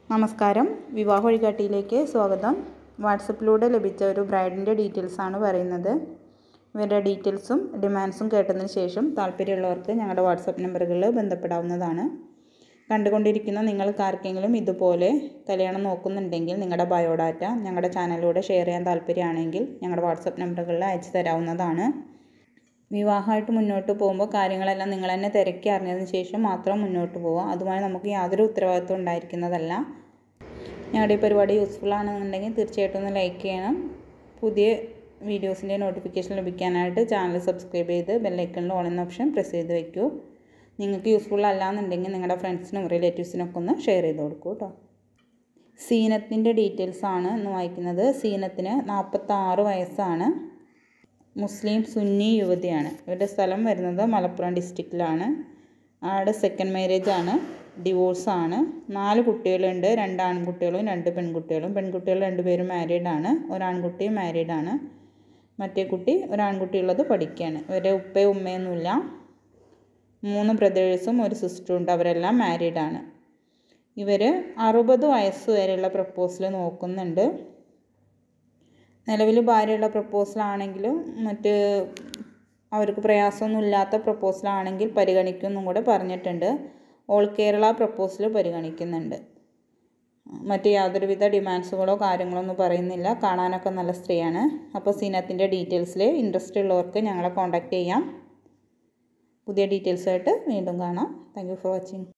നമസ്കാരം വിവാഹ വഴികാട്ടിയിലേക്ക് സ്വാഗതം വാട്സപ്പിലൂടെ ലഭിച്ച ഒരു ബ്രൈഡിൻ്റെ ഡീറ്റെയിൽസ് ആണ് പറയുന്നത് ഇവരുടെ ഡീറ്റെയിൽസും ഡിമാൻഡ്സും കേട്ടതിന് ശേഷം താല്പര്യമുള്ളവർക്ക് ഞങ്ങളുടെ വാട്സപ്പ് നമ്പറുകളിൽ ബന്ധപ്പെടാവുന്നതാണ് കണ്ടുകൊണ്ടിരിക്കുന്ന നിങ്ങൾക്ക് ആർക്കെങ്കിലും ഇതുപോലെ കല്യാണം നോക്കുന്നുണ്ടെങ്കിൽ നിങ്ങളുടെ ബയോഡാറ്റ ഞങ്ങളുടെ ചാനലിലൂടെ ഷെയർ ചെയ്യാൻ താല്പര്യമാണെങ്കിൽ ഞങ്ങളുടെ വാട്സപ്പ് നമ്പറുകളിൽ അയച്ചു തരാവുന്നതാണ് വിവാഹമായിട്ട് മുന്നോട്ട് പോകുമ്പോൾ കാര്യങ്ങളെല്ലാം നിങ്ങൾ തന്നെ തിരക്കി അറിഞ്ഞതിന് ശേഷം മാത്രം മുന്നോട്ട് പോവുക അതുമായി നമുക്ക് യാതൊരു ഉത്തരവാദിത്വം ഉണ്ടായിരിക്കുന്നതല്ല ഞങ്ങളുടെ ഈ പരിപാടി യൂസ്ഫുൾ ആണെന്നുണ്ടെങ്കിൽ തീർച്ചയായിട്ടും ഒന്ന് ലൈക്ക് ചെയ്യണം പുതിയ വീഡിയോസിൻ്റെ നോട്ടിഫിക്കേഷൻ ലഭിക്കാനായിട്ട് ചാനൽ സബ്സ്ക്രൈബ് ചെയ്ത് ബെല്ലൈക്കണിൽ ഓൺ എന്ന ഓപ്ഷൻ പ്രസ് ചെയ്ത് വയ്ക്കൂ നിങ്ങൾക്ക് യൂസ്ഫുൾ അല്ല എന്നുണ്ടെങ്കിൽ നിങ്ങളുടെ ഫ്രണ്ട്സിനും റിലേറ്റീവ്സിനൊക്കെ ഒന്ന് ഷെയർ ചെയ്ത് കൊടുക്കൂ കേട്ടോ സീനത്തിൻ്റെ ഡീറ്റെയിൽസ് ആണ് ഇന്ന് വായിക്കുന്നത് സീനത്തിന് നാൽപ്പത്താറ് വയസ്സാണ് മുസ്ലിം സുന്നി യുവതിയാണ് ഇവരുടെ സ്ഥലം വരുന്നത് മലപ്പുറം ഡിസ്ട്രിക്റ്റിലാണ് ആളുടെ സെക്കൻഡ് മാരേജ് ആണ് ഡിവോഴ്സ് ആണ് നാല് കുട്ടികളുണ്ട് രണ്ട് ആൺകുട്ടികളും രണ്ട് പെൺകുട്ടികളും പെൺകുട്ടികൾ രണ്ടുപേരും മാരീഡ് ആണ് ഒരാൺകുട്ടിയും മാരീഡ് ആണ് മറ്റേ കുട്ടി ഒരാൺകുട്ടി ഉള്ളത് പഠിക്കുകയാണ് ഇവരുടെ ഉപ്പയും ഉമ്മയൊന്നുമില്ല മൂന്ന് ബ്രദേഴ്സും ഒരു സിസ്റ്ററും ഉണ്ട് അവരെല്ലാം മാരീഡ് ആണ് ഇവർ അറുപത് വയസ്സ് വരെയുള്ള പ്രപ്പോസൽ നോക്കുന്നുണ്ട് നിലവിൽ ഭാര്യയുള്ള പ്രപ്പോസലാണെങ്കിലും മറ്റ് അവർക്ക് പ്രയാസമൊന്നും ഇല്ലാത്ത പ്രപ്പോസലാണെങ്കിൽ പരിഗണിക്കുമെന്നും കൂടെ പറഞ്ഞിട്ടുണ്ട് ഓൾ കേരള പ്രപ്പോസൽ പരിഗണിക്കുന്നുണ്ട് മറ്റ് യാതൊരുവിധ ഡിമാൻഡ്സുകളോ കാര്യങ്ങളോ ഒന്നും പറയുന്നില്ല കാണാനൊക്കെ നല്ല സ്ത്രീയാണ് അപ്പോൾ സീനത്തിൻ്റെ ഡീറ്റെയിൽസിൽ ഇൻട്രസ്റ്റ് ഉള്ളവർക്ക് ഞങ്ങളെ കോൺടാക്റ്റ് ചെയ്യാം പുതിയ ഡീറ്റെയിൽസായിട്ട് വീണ്ടും കാണാം താങ്ക് യു ഫോർ വാച്ചിങ്